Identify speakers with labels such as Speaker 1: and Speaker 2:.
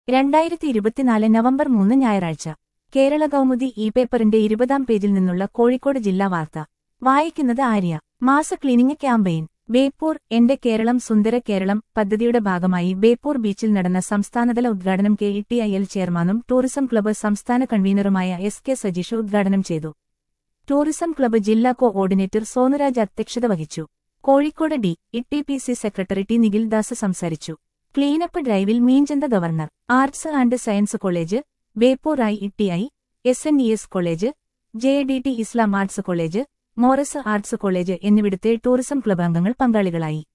Speaker 1: രണ്ടായിരത്തി ഇരുപത്തിനാല് നവംബർ മൂന്ന് ഞായറാഴ്ച കേരള കൗമുദി ഇ പേപ്പറിന്റെ ഇരുപതാം പേജിൽ നിന്നുള്ള കോഴിക്കോട് ജില്ലാ വാർത്ത വായിക്കുന്നത് ആര്യ മാസ ക്ലീനിംഗ് ക്യാമ്പയിൻ ബേപ്പൂർ എന്റെ കേരളം സുന്ദര കേരളം പദ്ധതിയുടെ ഭാഗമായി ബേപ്പൂർ ബീച്ചിൽ നടന്ന സംസ്ഥാനതല ഉദ്ഘാടനം K E T I L ചെയർമാനും ടൂറിസം ക്ലബ്ബ് സംസ്ഥാന കൺവീനറുമായ എസ് കെ സജീഷ് ഉദ്ഘാടനം ചെയ്തു ടൂറിസം ക്ലബ്ബ് ജില്ലാ കോഓർഡിനേറ്റർ സോനുരാജ് അധ്യക്ഷത വഹിച്ചു Kozhikode D E P C secretary T Nikhil Das സംസാരിച്ചു ക്ലീനപ്പ് ഡ്രൈവിൽ മീൻചന്ത government arts and science college Beypore I E T I S N E S college J D T Islam arts college മോറസ് arts college എന്നിവിടുത്തെ tourism club അംഗങ്ങൾ പങ്കാളികളായി